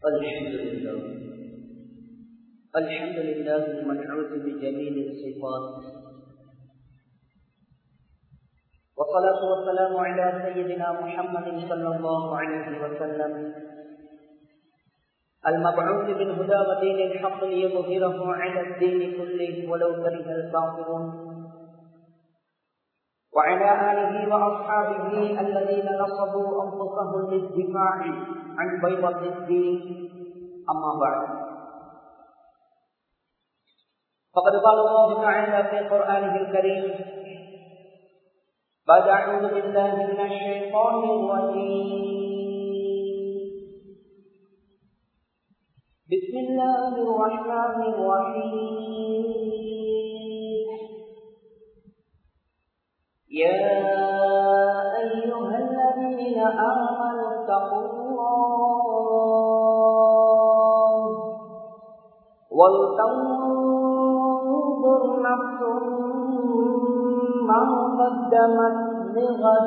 الحمد لله الحمد لله المنعوت بجميل الصفات والصلاة والسلام على سيدنا محمد صلى الله عليه وسلم المبعوث بالهدى ودين الحق ليظهره على الدين كله ولو كره الكافرون وعلى آله وأصحابه الذين نصبوا أنفسهم للدفاع عن بيضة الدين أما بعد فقد قال الله تعالى في قرآنه الكريم بعد أعوذ بالله من الشيطان الرجيم بسم الله الرحمن الرحيم يا أيها الذين آمنوا اتقوا الله ولتنظر نفس ما قدمت لغد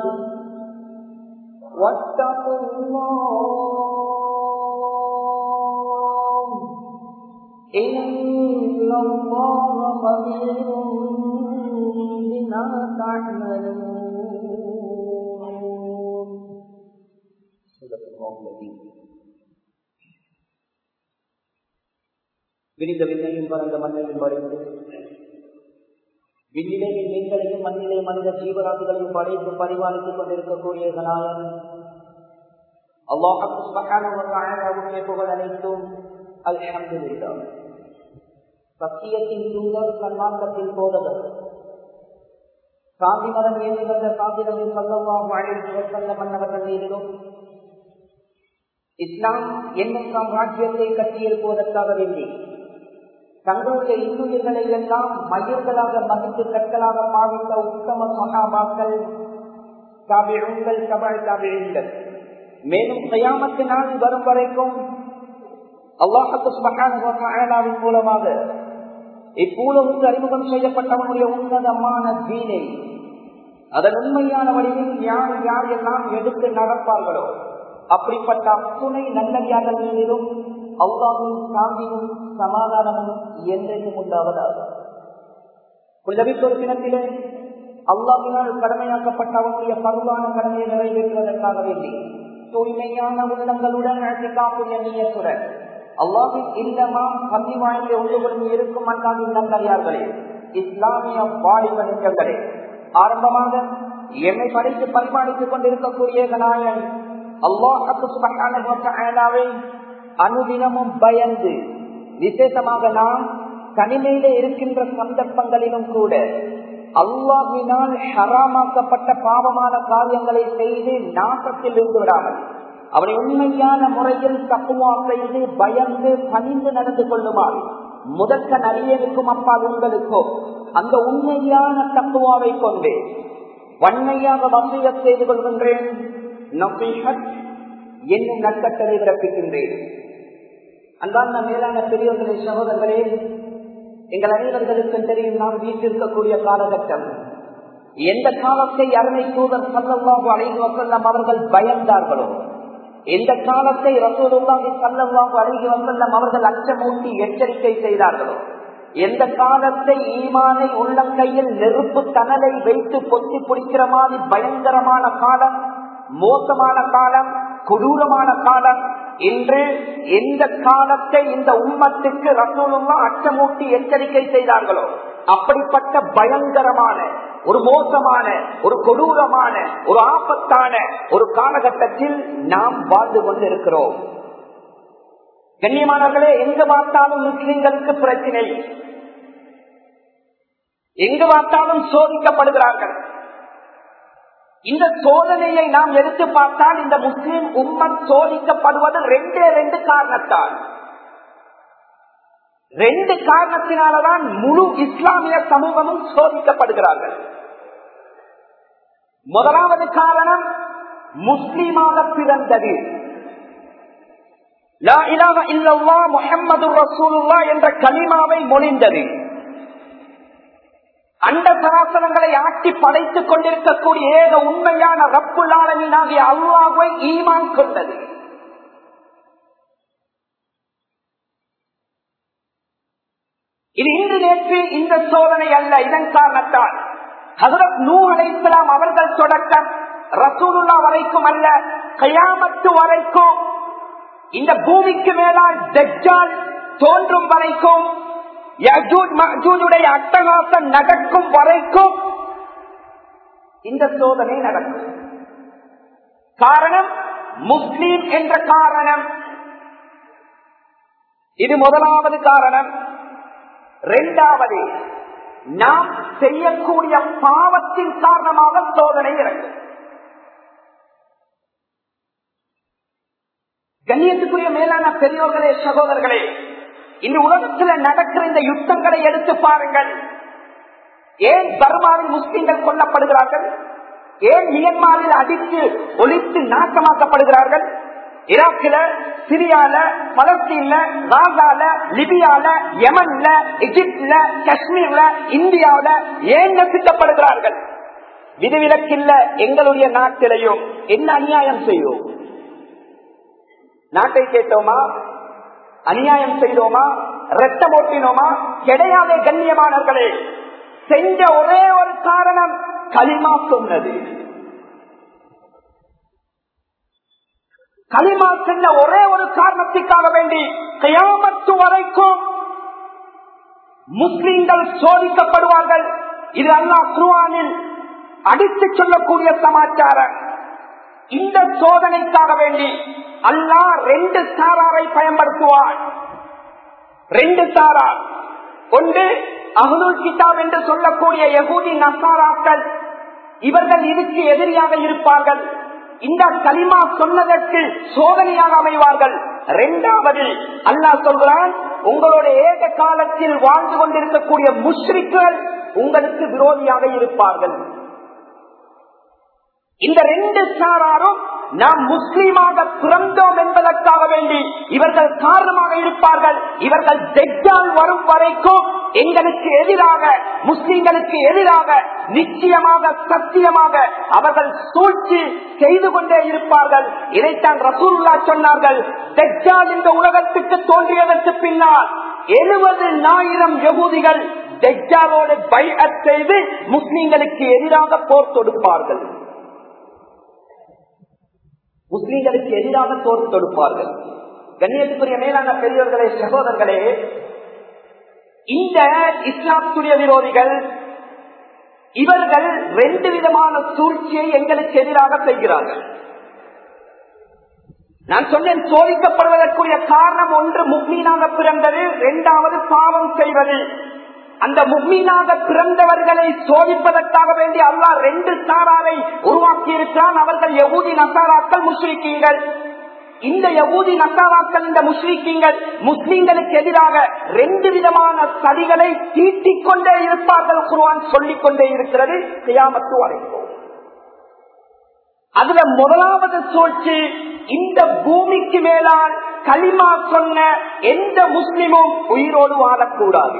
واتقوا الله إن الله خبير بما تعملون صدق الله العظيم விரிந்த விண்ணையும் பறந்த மண்ணையும் படைத்து விண்ணிலையும் மீன்களையும் மண்ணிலே மனித ஜீவராசிகளையும் படைத்து பரிபாலித்துக் கொண்டிருக்கக்கூடிய கலாயம் அல்லாஹுடைய புகழ் அனைத்தும் அல்ஹம்துலில்லா சத்தியத்தின் தூதர் சன்மார்க்கத்தின் போதவர் சாந்தி மரம் ஏறி வந்த சாந்திரவில் சொல்லவாம் வாழ்க்கை செல்ல மன்னவர்கள் மீதிலும் இஸ்லாம் என்னும் சாம்ராஜ்யத்தை கட்டியிருப்பதற்காக வேண்டி தங்களுடைய இன்னுயிர்களை எல்லாம் மயிர்களாக மதித்து கற்களாக பாவித்த உத்தம மகாபாக்கள் காவியங்கள் கபல் காவியங்கள் மேலும் கயாமத்து நாள் வரும் வரைக்கும் அல்லாஹின் மூலமாக இப்பூலவுக்கு அறிமுகம் செய்யப்பட்டவனுடைய உன்னதமான தீனை அதன் உண்மையான வழியில் யார் யார் எல்லாம் எடுத்து நடப்பார்களோ அப்படிப்பட்ட அத்துணை நல்லவியார்கள் மீதிலும் அல்லாவின் சாந்தியும் சமாதானமும் என்றைக்கும் உண்டாவதாக குள்ளவித்தொரு தினத்திலே அல்லாவினால் கடமையாக்கப்பட்ட அவனுடைய பருவான கடமையை நிறைவேற்றுவதற்காக வேண்டி தூய்மையான உள்ளங்களுடன் அழைக்காக்கூடிய நீயத்துடன் அல்லாவின் இல்லமா கல்வி வாங்கிய உள்ளுடன் இருக்கும் அல்லாவின் நல்லறியார்களே இஸ்லாமிய வாலிப நெஞ்சங்களே ஆரம்பமாக என்னை படித்து பரிமாணித்துக் கொண்டிருக்கக்கூடிய நாயன் அல்லாஹாவை அனுதினமும் பயந்து விசேஷமாக நாம் தனிமையில இருக்கின்ற சந்தர்ப்பங்களிலும் கூட அல்லாஹினால் ஹராமாக்கப்பட்ட பாவமான காரியங்களை செய்து நாசத்தில் இருந்து விடாமல் அவனை உண்மையான முறையில் தப்புவா செய்து பயந்து பணிந்து நடந்து கொள்ளுமாறு முதற்க நடிகனுக்கும் அப்பா உங்களுக்கோ அந்த உண்மையான தப்புவாவை கொண்டு வன்மையாக வசூல செய்து கொள்கின்றேன் என்னும் நற்கட்டளை பிறப்பிக்கின்றேன் அன்பான மேலான பெரியவர்களே சகோதரர்களே எங்கள் அனைவர்களுக்கும் தெரியும் நாம் வீட்டிருக்கக்கூடிய காலகட்டம் எந்த காலத்தை அருமை தூதர் சல்லவாகு அழைந்து வசல்லம் அவர்கள் பயந்தார்களோ எந்த காலத்தை ரசூலுல்லாஹி சல்லல்லாஹு அலைஹி வஸல்லம் அவர்கள் அச்சமூட்டி எச்சரிக்கை செய்தார்களோ எந்த காலத்தை ஈமானை உள்ளங்கையில் நெருப்பு தணலை வைத்து பொத்தி பிடிக்கிற மாதிரி பயங்கரமான காலம் மோசமான காலம் கொடூரமான காலம் இன்று எந்த காலத்தை இந்த உம்மத்துக்கு ரசூலுல்லா அச்சமூட்டி எச்சரிக்கை செய்தார்களோ அப்படிப்பட்ட பயங்கரமான ஒரு மோசமான ஒரு கொடூரமான ஒரு ஆபத்தான ஒரு காலகட்டத்தில் நாம் வாழ்ந்து கொண்டிருக்கிறோம் கண்ணியமானவர்களே எங்கு பார்த்தாலும் முஸ்லிம்களுக்கு பிரச்சனை எங்கு பார்த்தாலும் சோதிக்கப்படுகிறார்கள் இந்த சோதனையை நாம் எடுத்து பார்த்தால் இந்த முஸ்லிம் உம்மத் சோதிக்கப்படுவது ரெண்டே ரெண்டு காரணத்தால் ரெண்டு காரணத்தினாலதான் முழு இஸ்லாமிய சமூகமும் சோதிக்கப்படுகிறார்கள் முதலாவது காரணம் முஸ்லீமாக பிறந்தது முகமது ரசூலுல்லா என்ற கலிமாவை மொழிந்தது அண்ட சராசரங்களை ஆட்டி படைத்துக் கொண்டிருக்கக்கூடிய ஏக உண்மையான ரப்புல்லாளனின் ஆகிய அல்லாஹை ஈமான் கொண்டது இது இன்று நேற்று இந்த சோதனை அல்ல இதன் காரணத்தால் ஹசரத் நூ அலைக்கலாம் அவர்கள் தொடக்கம் ரசூலுல்லா வரைக்கும் அல்ல கயாமத்து வரைக்கும் இந்த பூமிக்கு மேலால் தஜ்ஜால் தோன்றும் வரைக்கும் யஜூஜ் மஜூஜுடைய அட்டகாசம் நடக்கும் வரைக்கும் இந்த சோதனை நடக்கும் காரணம் முஸ்லீம் என்ற காரணம் இது முதலாவது காரணம் இரண்டாவது நாம் செய்யக்கூடிய பாவத்தின் காரணமாக சோதனை இறங்கும் கண்ணியத்துக்குரிய மேலான பெரியோர்களே சகோதரர்களே இந்த உலகத்தில் நடக்கிற இந்த யுத்தங்களை எடுத்து பாருங்கள் ஏன் பர்மாவில் முஸ்லிம்கள் கொல்லப்படுகிறார்கள் ஏன் மியன்மாரில் அடித்து ஒழித்து நாசமாக்கப்படுகிறார்கள் ஈராக்கில சிரியால பலஸ்தீன்ல காசால லிபியால யமன்ல எகிப்துல காஷ்மீர்ல இந்தியாவில ஏன் நசிக்கப்படுகிறார்கள் விதிவிலக்கில்ல எங்களுடைய நாட்டிலையும் என்ன அநியாயம் செய்யும் நாட்டை கேட்டோமா அநியாயம் செய்தோமா ரத்தம் ஓட்டினோமா கிடையாதே கண்ணியமானவர்களே செஞ்ச ஒரே ஒரு காரணம் களிமா சொன்னது களிமா சென்ற ஒரே ஒரு காரணத்திற்காக வேண்டி கயாமத்து வரைக்கும் முஸ்லிம்கள் சோதிக்கப்படுவார்கள் இது அல்லா குருவானில் அடித்து சொல்லக்கூடிய சமாச்சாரம் இந்த சோதனைக்காக வேண்டி அல்லா ரெண்டு சாராரை பயன்படுத்துவார் ரெண்டு சாரார் ஒன்று அகதுல் கிதாப் என்று சொல்லக்கூடிய யகூதி நசாராக்கள் இவர்கள் இதுக்கு எதிரியாக இருப்பார்கள் இந்த களிமா சொன்னதற்கு சோதனையாக அமைவார்கள் இரண்டாவது அல்லாஹ் சொல்கிறான் உங்களுடைய ஏக காலத்தில் வாழ்ந்து கொண்டிருக்கக்கூடிய முஷ்ரிக்குகள் உங்களுக்கு விரோதியாக இருப்பார்கள் இந்த ரெண்டு சாராரும் நாம் முஸ்லீமாக பிறந்தோம் என்பதற்காக வேண்டி இவர்கள் காரணமாக இருப்பார்கள் இவர்கள் தெஜால் வரும் வரைக்கும் எங்களுக்கு எதிராக முஸ்லிம்களுக்கு எதிராக நிச்சயமாக சத்தியமாக அவர்கள் சூழ்ச்சி செய்து கொண்டே இருப்பார்கள் இதைத்தான் ரசூல்லா சொன்னார்கள் தெஜால் இந்த உலகத்துக்கு தோன்றியதற்கு பின்னால் எழுபது ஆயிரம் யகூதிகள் தெஜாலோடு பைஅத் செய்து முஸ்லிம்களுக்கு எதிராக போர் தொடுப்பார்கள் முஸ்லிம்களுக்கு எதிராக தோர் தொடுப்பார்கள் கண்ணியத்துக்குரிய மேலான பெரியவர்களே சகோதரர்களே இந்த இஸ்லாத்துடைய விரோதிகள் இவர்கள் ரெண்டு விதமான சூழ்ச்சியை எங்களுக்கு எதிராக செய்கிறார்கள் நான் சொன்னேன் சோதிக்கப்படுவதற்குரிய காரணம் ஒன்று முக்மீனாக பிறந்தது இரண்டாவது பாவம் செய்வது அந்த முக்மீனாக பிறந்தவர்களை சோதிப்பதற்காக வேண்டி அல்லா ரெண்டு சாராரை உருவாக்கி இருக்கிறான் அவர்கள் யகூதி நசாராக்கள் முஸ்லிக்கீங்கள் இந்த யகூதி நசாராக்கள் இந்த முஸ்லிக்கீங்கள் முஸ்லிம்களுக்கு எதிராக ரெண்டு விதமான சதிகளை தீட்டிக் கொண்டே இருப்பார்கள் குருவான் சொல்லிக் கொண்டே இருக்கிறது செய்யாமத்து வரைக்கும் அதுல முதலாவது சூழ்ச்சி இந்த பூமிக்கு மேலால் களிமா சொன்ன எந்த முஸ்லிமும் உயிரோடு வாழக்கூடாது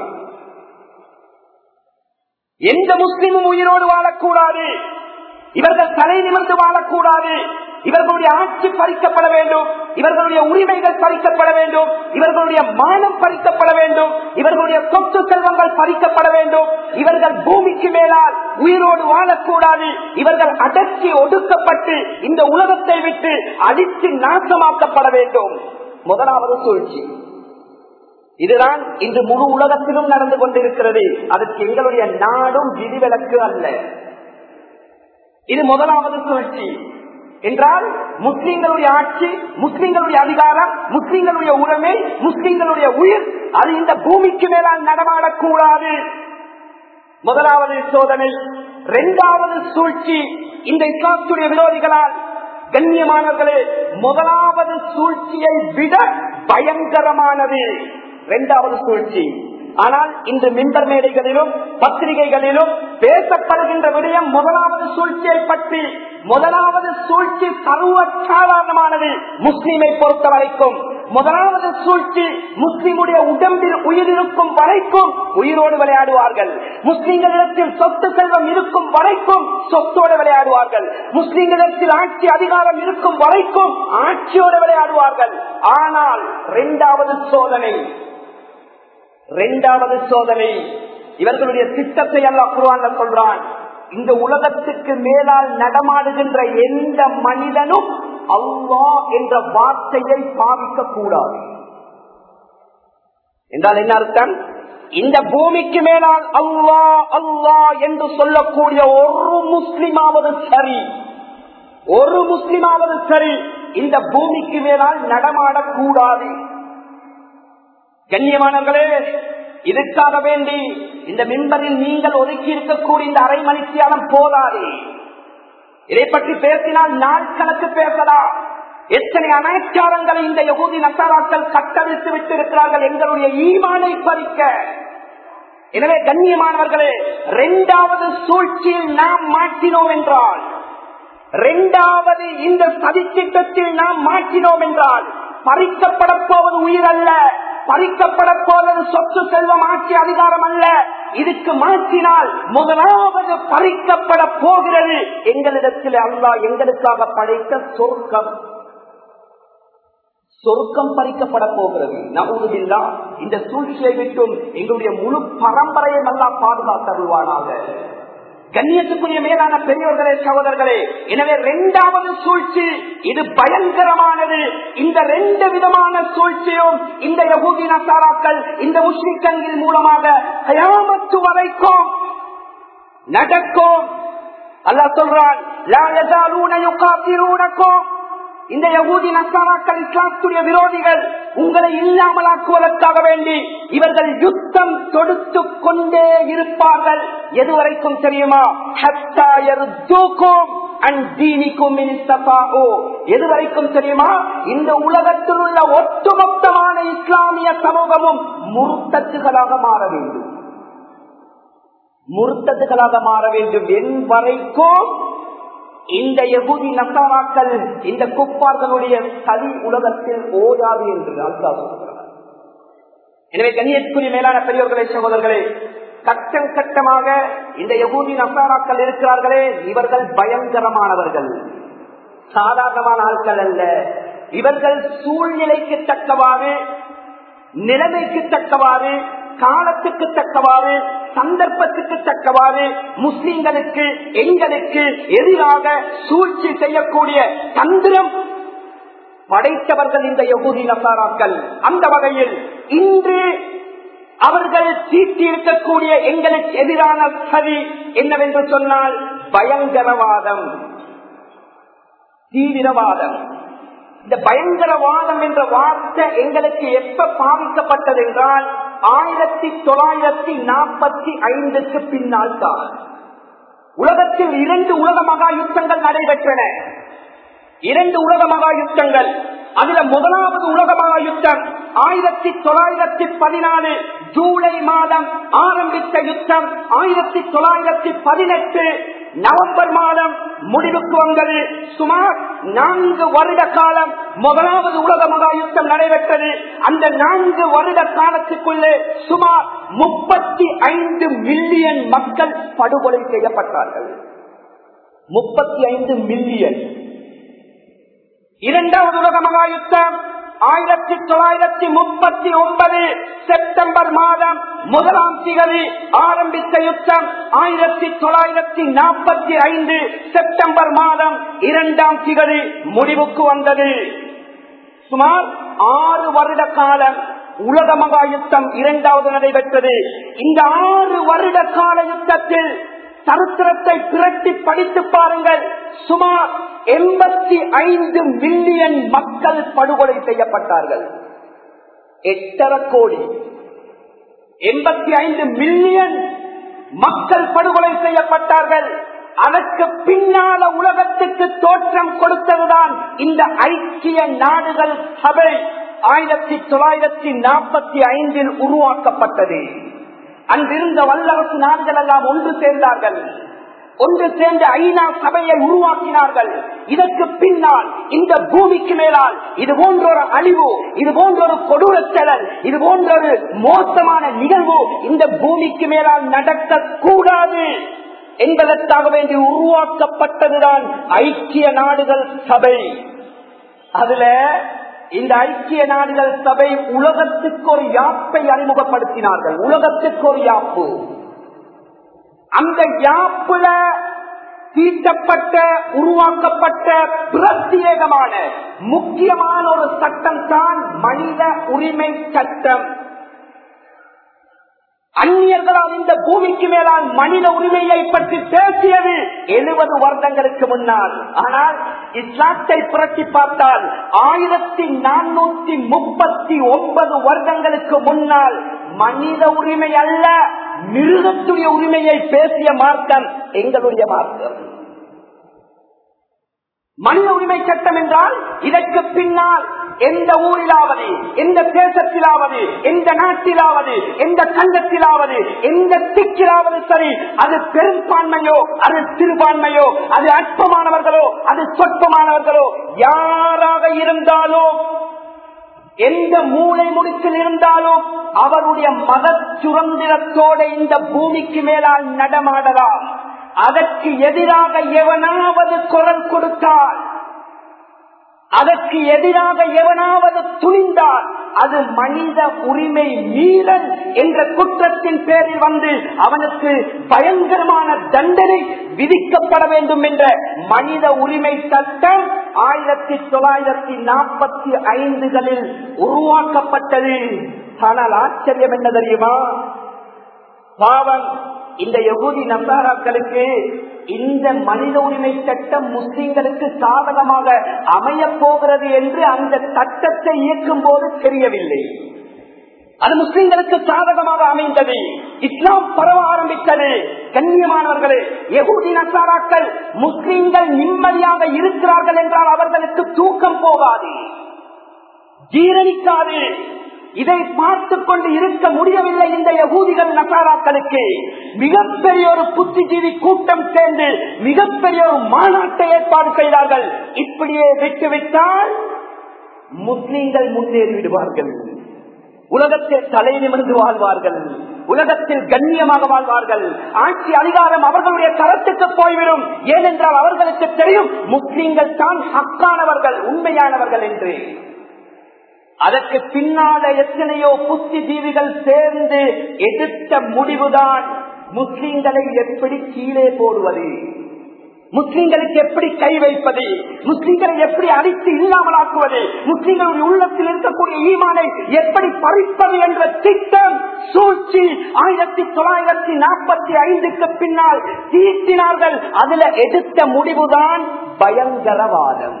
எந்த முஸ்லிமும் உயிரோடு வாழக்கூடாது இவர்கள் தலை நிமிர்ந்து வாழக்கூடாது இவர்களுடைய ஆட்சி பறிக்கப்பட வேண்டும் இவர்களுடைய உரிமைகள் பறிக்கப்பட வேண்டும் இவர்களுடைய மானம் பறிக்கப்பட வேண்டும் இவர்களுடைய சொத்து செல்வங்கள் பறிக்கப்பட வேண்டும் இவர்கள் பூமிக்கு மேலால் உயிரோடு வாழக்கூடாது இவர்கள் அடக்கி ஒடுக்கப்பட்டு இந்த உலகத்தை விட்டு அடித்து நாசமாக்கப்பட வேண்டும் முதலாவது சூழ்ச்சி இதுதான் இன்று முழு உலகத்திலும் நடந்து கொண்டிருக்கிறது அதற்கு எங்களுடைய நாடும் விதிவிலக்கு அல்ல இது முதலாவது சூழ்ச்சி என்றால் முஸ்லிம்களுடைய ஆட்சி முஸ்லிம்களுடைய அதிகாரம் முஸ்லிம்களுடைய உரிமை முஸ்லிம்களுடைய உயிர் அது இந்த பூமிக்கு மேலால் நடமாடக்கூடாது முதலாவது சோதனை இரண்டாவது சூழ்ச்சி இந்த இஸ்லாத்துடைய விரோதிகளால் கண்ணியமானவர்களே முதலாவது சூழ்ச்சியை விட பயங்கரமானது இரண்டாவது சூழ்ச்சி ஆனால் இன்று மின்பர் மேடைகளிலும் பத்திரிகைகளிலும் பேசப்படுகின்ற விடயம் முதலாவது சூழ்ச்சியை பற்றி முதலாவது சூழ்ச்சி சர்வ சாதாரணமானது முஸ்லீமை பொறுத்த வரைக்கும் முதலாவது சூழ்ச்சி முஸ்லிமுடைய உடம்பில் உயிர் இருக்கும் வரைக்கும் உயிரோடு விளையாடுவார்கள் முஸ்லிம்களிடத்தில் சொத்து செல்வம் இருக்கும் வரைக்கும் சொத்தோடு விளையாடுவார்கள் முஸ்லிம்களிடத்தில் ஆட்சி அதிகாரம் இருக்கும் வரைக்கும் ஆட்சியோடு விளையாடுவார்கள் ஆனால் இரண்டாவது சோதனை இரண்டாவது சோதனை இவர்களுடைய திட்டத்தை எல்லாம் குருவான சொல்றான் இந்த உலகத்துக்கு மேலால் நடமாடுகின்ற எந்த மனிதனும் அவ்வா என்ற வார்த்தையை பாவிக்க கூடாது என்றால் என்ன அர்த்தம் இந்த பூமிக்கு மேலால் அல்லா அல்லா என்று சொல்லக்கூடிய ஒரு முஸ்லிமாவது சரி ஒரு முஸ்லிமாவது சரி இந்த பூமிக்கு மேலால் நடமாடக்கூடாது கண்ணியமானவர்களே இதுக்காக வேண்டி இந்த மின்பரில் நீங்கள் ஒதுக்கி இருக்கக்கூடிய இந்த அரை மணித்தியாலம் போதாது இதை பற்றி பேசினால் நாள் கணக்கு பேசலாம் எத்தனை அனாச்சாரங்களை இந்த யகுதி நசாராக்கள் கட்டவிழ்த்து விட்டு இருக்கிறார்கள் எங்களுடைய ஈமானை பறிக்க எனவே கண்ணியமானவர்களே இரண்டாவது சூழ்ச்சியில் நாம் மாற்றினோம் என்றால் இரண்டாவது இந்த சதித்திட்டத்தில் நாம் மாற்றினோம் என்றால் பறிக்கப்பட போவது உயிர் அல்ல பறிக்கப்பட போவது சொத்து செல்வம் ஆட்சி அதிகாரம் அல்ல இதுக்கு மாற்றினால் முதலாவது பறிக்கப்பட போகிறது எங்களிடத்தில் அல்லா எங்களுக்காக படைத்த சொர்க்கம் சொர்க்கம் பறிக்கப்பட போகிறது நவுதுபில்லா இந்த சூழ்ச்சியை விட்டும் எங்களுடைய முழு பரம்பரையை நல்லா பாதுகாத்தருள்வானாக கண்ணியத்துக்குரிய மேலான பெரியவர்களே சகோதரர்களே எனவே இரண்டாவது சூழ்ச்சி இது பயங்கரமானது இந்த ரெண்டு விதமான சூழ்ச்சியும் இந்த யகுதி நசாராக்கள் இந்த முஸ்லிம்கள் மூலமாக கயாமத்து வரைக்கும் நடக்கும் அல்ல சொல்றான் இந்த யகூதி நசாராக்கள் இஸ்லாத்துடைய விரோதிகள் உங்களை இல்லாமலாக்குவதற்காக வேண்டி இவர்கள் யுத்தம் தொடுத்து கொண்டே இருப்பார்கள் எதுவரைக்கும் தெரியுமா எதுவரைக்கும் தெரியுமா இந்த உலகத்தில் உள்ள ஒட்டுமொத்தமான இஸ்லாமிய சமூகமும் முருத்தத்துகளாக மாற வேண்டும் முருத்தத்துகளாக மாற வேண்டும் என் வரைக்கும் இந்த எகுதி நசாராக்கள் இந்த குப்பார்களுடைய சதி உலகத்தில் ஓயாது என்று அல்லா சொல்கிறார் எனவே கண்ணியத்துக்குரிய மேலான பெரியவர்களே சகோதரர்களே கட்டம் கட்டமாக இந்த யகூதி நசாராக்கள் இருக்கிறார்களே இவர்கள் பயங்கரமானவர்கள் சாதாரணமான ஆட்கள் அல்ல இவர்கள் சூழ்நிலைக்கு தக்கவாறு நிலைமைக்கு தக்கவாறு காலத்துக்கு தக்கவாறு சந்தர்ப்பத்துக்கு தக்கவாறு முஸ்லிம்களுக்கு எங்களுக்கு எதிராக சூழ்ச்சி செய்யக்கூடிய தந்திரம் படைத்தவர்கள் இந்த யகுதி நசாராக்கள் அந்த வகையில் இன்று அவர்கள் தீட்டி இருக்கக்கூடிய எங்களுக்கு எதிரான சதி என்னவென்று சொன்னால் பயங்கரவாதம் தீவிரவாதம் இந்த பயங்கரவாதம் என்ற வார்த்தை எங்களுக்கு எப்ப பாவிக்கப்பட்டது என்றால் ஆயிரத்தி தொள்ளாயிரத்தி நாற்பத்தி ஐந்துக்கு பின்னால் தான் உலகத்தில் இரண்டு உலக மகா யுத்தங்கள் நடைபெற்றன இரண்டு உலக மகா யுத்தங்கள் அதுல முதலாவது உலக மகா யுத்தம் ஆயிரத்தி தொள்ளாயிரத்தி பதினாலு ஜூலை மாதம் ஆரம்பித்த யுத்தம் ஆயிரத்தி தொள்ளாயிரத்தி பதினெட்டு நவம்பர் மாதம் முடிவுக்கு வந்தது சுமார் நான்கு வருட காலம் முதலாவது உலக மகா யுத்தம் நடைபெற்றது அந்த நான்கு வருட காலத்துக்குள்ளே சுமார் முப்பத்தி ஐந்து மில்லியன் மக்கள் படுகொலை செய்யப்பட்டார்கள் முப்பத்தி ஐந்து மில்லியன் இரண்டாவது உலக மகா யுத்தம் ஆயிரத்தி தொள்ளாயிரத்தி முப்பத்தி ஒன்பது செப்டம்பர் மாதம் முதலாம் திகதி ஆரம்பித்த யுத்தம் ஆயிரத்தி தொள்ளாயிரத்தி நாற்பத்தி ஐந்து செப்டம்பர் மாதம் இரண்டாம் திகதி முடிவுக்கு வந்தது சுமார் ஆறு வருட காலம் உலக மகா யுத்தம் இரண்டாவது நடைபெற்றது இந்த ஆறு வருட கால யுத்தத்தில் சரித்திரத்தை பிரட்டி படித்து பாருங்கள் சுமார் எண்பத்தி ஐந்து மில்லியன் மக்கள் படுகொலை செய்யப்பட்டார்கள் எட்டரை கோடி எண்பத்தி ஐந்து மில்லியன் மக்கள் படுகொலை செய்யப்பட்டார்கள் அதற்கு பின்னால உலகத்துக்கு தோற்றம் கொடுத்ததுதான் இந்த ஐக்கிய நாடுகள் சபை ஆயிரத்தி தொள்ளாயிரத்தி நாற்பத்தி ஐந்தில் உருவாக்கப்பட்டது அன்றிருந்த வல்லரசு நாடுகள் எல்லாம் ஒன்று சேர்ந்தார்கள் ஒன்று சேர்ந்து ஐநா சபையை உருவாக்கினார்கள் இதற்கு பின்னால் இந்த பூமிக்கு மேலால் இது போன்ற ஒரு அழிவு இது போன்ற ஒரு கொடூர செயல் இது போன்ற ஒரு மோசமான நிகழ்வு இந்த பூமிக்கு மேலால் நடக்க கூடாது என்பதற்காக வேண்டி உருவாக்கப்பட்டதுதான் ஐக்கிய நாடுகள் சபை அதுல இந்த ஐக்கிய நாடுகள் சபை உலகத்துக்கு ஒரு யாப்பை அறிமுகப்படுத்தினார்கள் உலகத்துக்கு ஒரு யாப்பு அந்த யாப்புல தீட்டப்பட்ட உருவாக்கப்பட்ட பிரத்யேகமான முக்கியமான ஒரு சட்டம் தான் மனித உரிமை சட்டம் அந்நியர்களால் இந்த பூமிக்கு மேலால் மனித உரிமையை பற்றி பேசியது எழுபது வருடங்களுக்கு முன்னால் ஆனால் இஸ்லாத்தை புரட்டி பார்த்தால் ஆயிரத்தி நானூத்தி முப்பத்தி ஒன்பது வருடங்களுக்கு முன்னால் மனித உரிமை அல்ல மிருகத்துடைய உரிமையை பேசிய மார்க்கம் எங்களுடைய மார்க்கம் மனித உரிமை சட்டம் என்றால் இதற்கு பின்னால் எந்த ஊரிலாவது எந்த தேசத்திலாவது எந்த நாட்டிலாவது எந்த கண்டத்திலாவது எந்த திக்கிலாவது சரி அது பெரும்பான்மையோ அது சிறுபான்மையோ அது அற்பமானவர்களோ அது சொற்பமானவர்களோ யாராக இருந்தாலும் எந்த மூளை முடிச்சில் இருந்தாலும் அவருடைய மத சுதந்திரத்தோட இந்த பூமிக்கு மேலால் நடமாடலாம் அதற்கு எதிராக எவனாவது குரல் கொடுத்தால் அதற்கு எதிராக எவனாவது துணிந்தால் அது மனித உரிமை மீறல் என்ற குற்றத்தின் பேரில் வந்து அவனுக்கு பயங்கரமான தண்டனை விதிக்கப்பட வேண்டும் என்ற மனித உரிமை சட்டம் ஆயிரத்தி தொள்ளாயிரத்தி நாற்பத்தி ஐந்துகளில் உருவாக்கப்பட்டது ஆனால் ஆச்சரியம் என்ன தெரியுமா பாவம் இந்த யகுதி நசாராக்களுக்கு இந்த மனித உரிமை சட்டம் முஸ்லிம்களுக்கு சாதகமாக அமைய போகிறது என்று அந்த சட்டத்தை இயக்கும் போது தெரியவில்லை அது முஸ்லிம்களுக்கு சாதகமாக அமைந்தது இஸ்லாம் பரவ ஆரம்பித்தது கண்ணியமானவர்களே யகுதி நசாராக்கள் முஸ்லிம்கள் நிம்மதியாக இருக்கிறார்கள் என்றால் அவர்களுக்கு தூக்கம் போகாது ஜீரணிக்காது இதை பார்த்து கொண்டு இருக்க முடியவில்லை இந்த யகூதிகள் நசாராக்களுக்கு மிகப்பெரிய ஒரு புத்திஜீவி கூட்டம் சேர்ந்து மிகப்பெரிய ஒரு மாநாட்டை ஏற்பாடு செய்தார்கள் இப்படியே விட்டுவிட்டால் முஸ்லீம்கள் முன்னேறி விடுவார்கள் உலகத்தில் தலை நிமிர்ந்து வாழ்வார்கள் உலகத்தில் கண்ணியமாக வாழ்வார்கள் ஆட்சி அதிகாரம் அவர்களுடைய கரத்துக்கு போய்விடும் ஏனென்றால் அவர்களுக்கு தெரியும் முஸ்லீம்கள் தான் ஹக்கானவர்கள் உண்மையானவர்கள் என்று அதற்கு பின்னால எத்தனையோ புத்தி ஜீவிகள் சேர்ந்து எடுத்த முடிவுதான் முஸ்லிம்களை எப்படி கீழே போடுவது முஸ்லிம்களுக்கு எப்படி கை வைப்பது முஸ்லிம்களை எப்படி அடித்து இல்லாமலாக்குவது முஸ்லிம்களுடைய உள்ளத்தில் இருக்கக்கூடிய ஈமானை எப்படி பறிப்பது என்ற திட்டம் சூழ்ச்சி ஆயிரத்தி தொள்ளாயிரத்தி நாற்பத்தி ஐந்துக்கு பின்னால் தீட்டினார்கள் அதுல எடுத்த முடிவுதான் பயங்கரவாதம்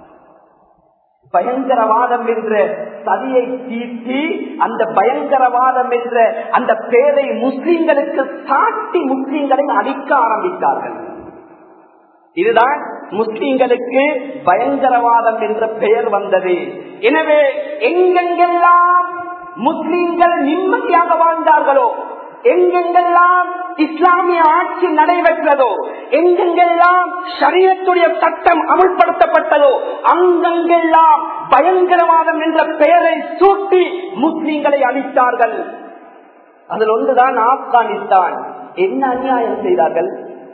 பயங்கரவாதம் என்ற சதியை தீட்டி அந்த பயங்கரவாதம் என்ற அந்த பேரை முஸ்லிம்களுக்கு சாட்டி முஸ்லிம்களை அடிக்க ஆரம்பித்தார்கள் இதுதான் முஸ்லிம்களுக்கு பயங்கரவாதம் என்ற பெயர் வந்தது எனவே எங்கெங்கெல்லாம் முஸ்லிம்கள் நிம்மதியாக வாழ்ந்தார்களோ எங்கெங்கெல்லாம் இஸ்லாமிய ஆட்சி நடைபெற்றதோ எங்கெங்கெல்லாம் சரியத்துடைய சட்டம் அமுல்படுத்தப்பட்டதோ அங்கெங்கெல்லாம் பயங்கரவாதம் என்ற பெயரை சூட்டி முஸ்லிம்களை அளித்தார்கள் அதில் ஒன்றுதான் ஆப்கானிஸ்தான் என்ன அநியாயம் செய்தார்கள்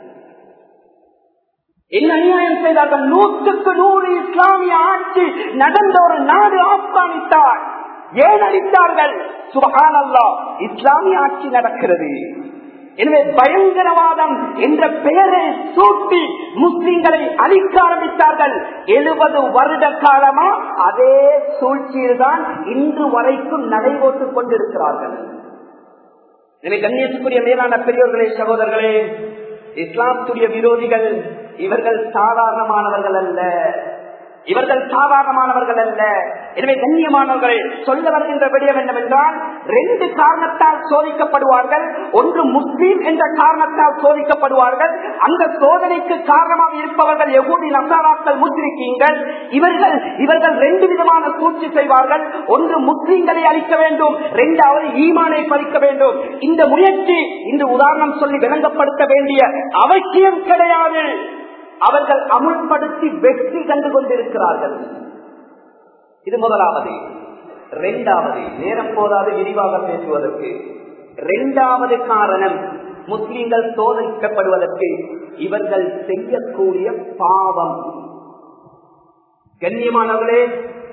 என்ன அநியாயம் செய்தார்கள் நூற்றுக்கு நூறு இஸ்லாமிய ஆட்சி நடந்த ஒரு நாடு ஆப்கானிஸ்தான் ஏன் அளித்தார்கள் சுபகான் அல்லா இஸ்லாமிய ஆட்சி நடக்கிறது எனவே பயங்கரவாதம் என்ற பெயரை சூட்டி முஸ்லிம்களை அழிக்க ஆரம்பித்தார்கள் எழுபது வருட காலமா அதே சூழ்ச்சியில்தான் இன்று வரைக்கும் நடைபோட்டுக் கொண்டிருக்கிறார்கள் எனவே கண்ணியத்துக்குரிய மேலான பெரியோர்களே சகோதரர்களே இஸ்லாத்துடைய விரோதிகள் இவர்கள் சாதாரணமானவர்கள் அல்ல இவர்கள் சாதாரணமானவர்கள் அல்ல எனவே கண்ணியமானவர்களை சொல்ல வருகின்ற விடயம் என்னவென்றால் ரெண்டு காரணத்தால் சோதிக்கப்படுவார்கள் ஒன்று முஸ்லீம் என்ற காரணத்தால் சோதிக்கப்படுவார்கள் அந்த சோதனைக்கு காரணமாக இருப்பவர்கள் எகூதி நசாராக்கள் முஸ்லிக்கீங்கள் இவர்கள் இவர்கள் ரெண்டு விதமான சூழ்ச்சி செய்வார்கள் ஒன்று முஸ்லீம்களை அழிக்க வேண்டும் இரண்டாவது ஈமானை பறிக்க வேண்டும் இந்த முயற்சி இந்த உதாரணம் சொல்லி விளங்கப்படுத்த வேண்டிய அவசியம் கிடையாது அவர்கள் அமுல்படுத்தி வெற்றி கண்டு கொண்டிருக்கிறார்கள் இது முதலாவது இரண்டாவது நேரம் போதாது விரிவாக பேசுவதற்கு இரண்டாவது காரணம் முஸ்லிம்கள் சோதிக்கப்படுவதற்கு இவர்கள் செய்யக்கூடிய பாவம் கண்ணியமானவர்களே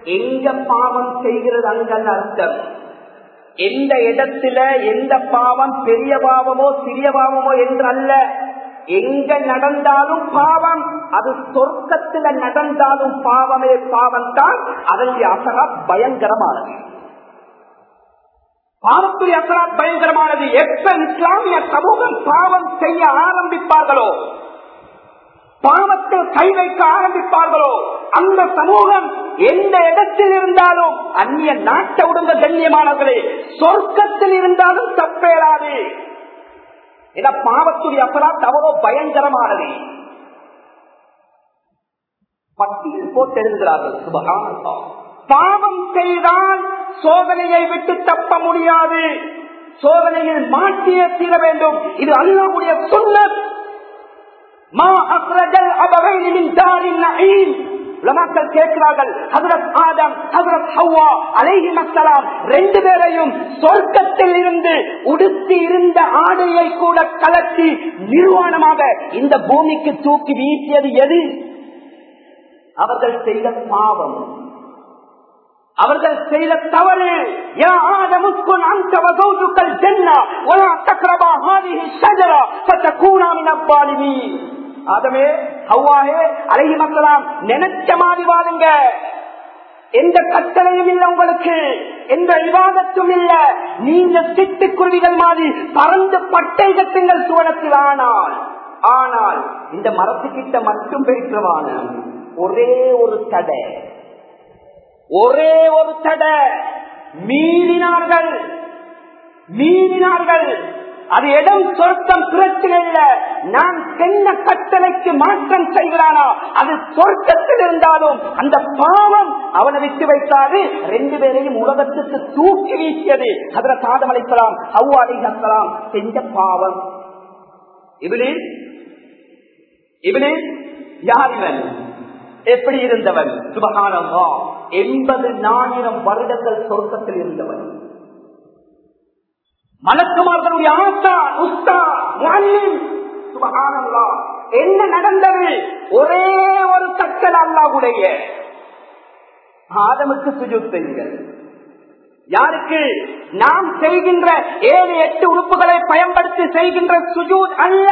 எங்க பாவம் செய்கிறது அங்கல்ல அர்த்தம் எந்த இடத்துல எந்த பாவம் பெரிய பாவமோ சிறிய பாவமோ என்று அல்ல எங்க நடந்தாலும் பாவம் அது சொர்க்கத்துல நடந்தாலும் பாவமே பாவம் தான் அதனுடைய அசரா பயங்கரமானது பாவத்துடைய அசரா பயங்கரமானது எப்ப இஸ்லாமிய சமூகம் பாவம் செய்ய ஆரம்பிப்பார்களோ பாவத்தில் கை வைக்க ஆரம்பிப்பார்களோ அந்த சமூகம் எந்த இடத்தில் இருந்தாலும் அந்நிய நாட்டை உடந்த கண்ணியமானவர்களே சொர்க்கத்தில் இருந்தாலும் தப்பேறாது இத பாவத்துடைய அபராத் அவ்வளோ பயங்கரமானது பட்டியல் போட்டு எழுதுகிறார்கள் சுபகானந்தா பாவம் செய்தால் சோதனையை விட்டு தப்ப முடியாது சோதனையில் மாற்றியே தீர வேண்டும் இது அல்லாவுடைய சுண்ணத் மா அக்ரஜல் அபவைனி மின் தாரின் நஈம் உலமாக்கள் கேட்கிறார்கள் ஹசரத் ஆதம் ஹசரத் ஹவ்வா அலைஹி மசலாம் ரெண்டு பேரையும் சொர்க்கத்தில் இருந்து உடுத்தி இருந்த ஆடையை கூட கலட்டி நிர்வாணமாக இந்த பூமிக்கு தூக்கி வீசியது எது அவர்கள் செய்த பாவம் அவர்கள் செய்த தவறு யா ஆதமுக்குன் அந்த வகௌதுக்கள் ஜன்னா வலா தக்ரபா ஹாதிஹி ஷஜரா ஃபதகூனா மின் அப்பாலிமீன் ஆதமே ஹவ்வாயே அழகி மக்களாம் நினைச்ச மாதிரி வாழுங்க எந்த கட்டளையும் இல்லை உங்களுக்கு எந்த விவாதத்தும் இல்ல நீங்க சிட்டுக்குருவிகள் மாதிரி பறந்து பட்டை கட்டுங்கள் சுவனத்தில் ஆனால் ஆனால் இந்த மரத்துக்கிட்ட மட்டும் பெற்றவான ஒரே ஒரு தடை ஒரே ஒரு தடை மீறினார்கள் மீறினார்கள் அது இடம் சொர்க்கம் பிரச்சனை இல்ல நான் சென்ன கட்டளைக்கு மாற்றம் செய்கிறானா அது சொர்க்கத்தில் இருந்தாலும் அந்த பாவம் அவனை விட்டு வைத்தாரு ரெண்டு பேரையும் உலகத்துக்கு தூக்கி வீசியது அதுல சாதம் அளிக்கலாம் அவ்வா அலிசலாம் செஞ்ச பாவம் இவனே இவனே யார் இவன் எப்படி இருந்தவன் சுபகானமா எண்பது நாயிரம் வருடங்கள் சொர்க்கத்தில் இருந்தவன் மலக்குமார்களுடைய ஆசா உஸ்தா சுபகானல்லா என்ன நடந்தது ஒரே ஒரு கட்டல் அல்லாவுடைய ஆதமுக்கு சுஜூத் செய்யுங்கள் யாருக்கு நாம் செய்கின்ற ஏழு எட்டு உறுப்புகளை பயன்படுத்தி செய்கின்ற சுஜூத் அல்ல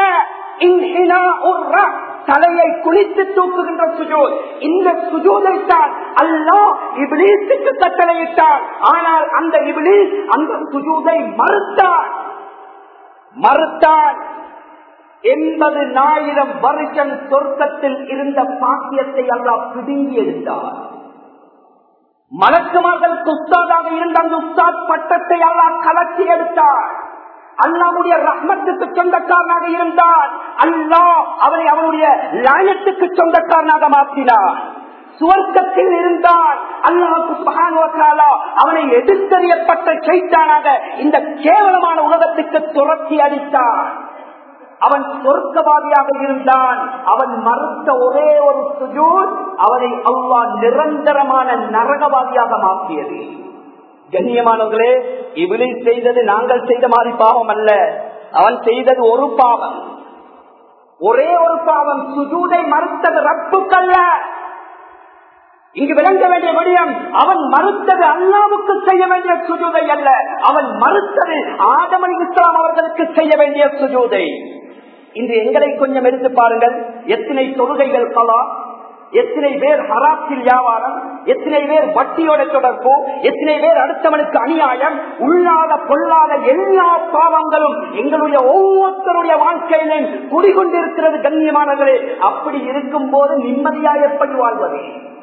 தலையை குளித்து தூக்குகின்ற சுஜூத் இந்த சுஜூதை தான் அல்லா இபிலீஸுக்கு கட்டளையிட்டான் ஆனால் அந்த இபிலீஸ் அந்த சுஜூதை மறுத்தான் மறுத்தான் எண்பது ஆயிரம் வருஷம் சொர்க்கத்தில் இருந்த பாக்கியத்தை அல்லா பிடுங்கி எடுத்தார் மலக்குமார்கள் உஸ்தாதாக இருந்த அந்த உஸ்தாத் பட்டத்தை அல்லா கலத்தி எடுத்தார் அல்லாவுடைய ரஹ்மத்துக்கு சொந்தக்காரனாக இருந்தான் அல்லாஹ் அவனை அவனுடைய லாயத்துக்கு சொந்தக்காரனாக மாற்றினான் சுவர்க்கத்தில் இருந்தான் அல்லாஹு அவனை எதிர்த்தறியப்பட்ட செய்தானாக இந்த கேவலமான உலகத்துக்கு துரத்தி அடித்தான் அவன் சொர்க்கவாதியாக இருந்தான் அவன் மறுத்த ஒரே ஒரு சுஜூர் அவனை அவ்வா நிரந்தரமான நரகவாதியாக மாற்றியது கண்ணியமானவர்களே இவனை செய்தது நாங்கள் செய்த மாதிரி பாவம் அல்ல அவன் செய்தது ஒரு பாவம் ஒரே ஒரு பாவம் சுஜூதை மறுத்தது ரப்புக்கல்ல இங்கு விளங்க வேண்டிய விடயம் அவன் மறுத்தது அல்லாவுக்கு செய்ய வேண்டிய சுஜூதை அல்ல அவன் மறுத்தது ஆதமணி இஸ்லாம் அவர்களுக்கு செய்ய வேண்டிய சுஜூதை இன்று எங்களை கொஞ்சம் எடுத்து பாருங்கள் எத்தனை தொழுகைகள் கலா எத்தனை பேர் ஹராத்தில் வியாபாரம் எத்தனை பேர் வட்டியோட தொடர்பு எத்தனை பேர் அடுத்தவனுக்கு அநியாயம் உள்ளாத பொல்லாத எல்லா பாவங்களும் எங்களுடைய ஒவ்வொருத்தருடைய வாழ்க்கையிலும் குடிகொண்டிருக்கிறது கண்ணியமானவர்களே அப்படி இருக்கும் போது நிம்மதியா எப்படி வாழ்வது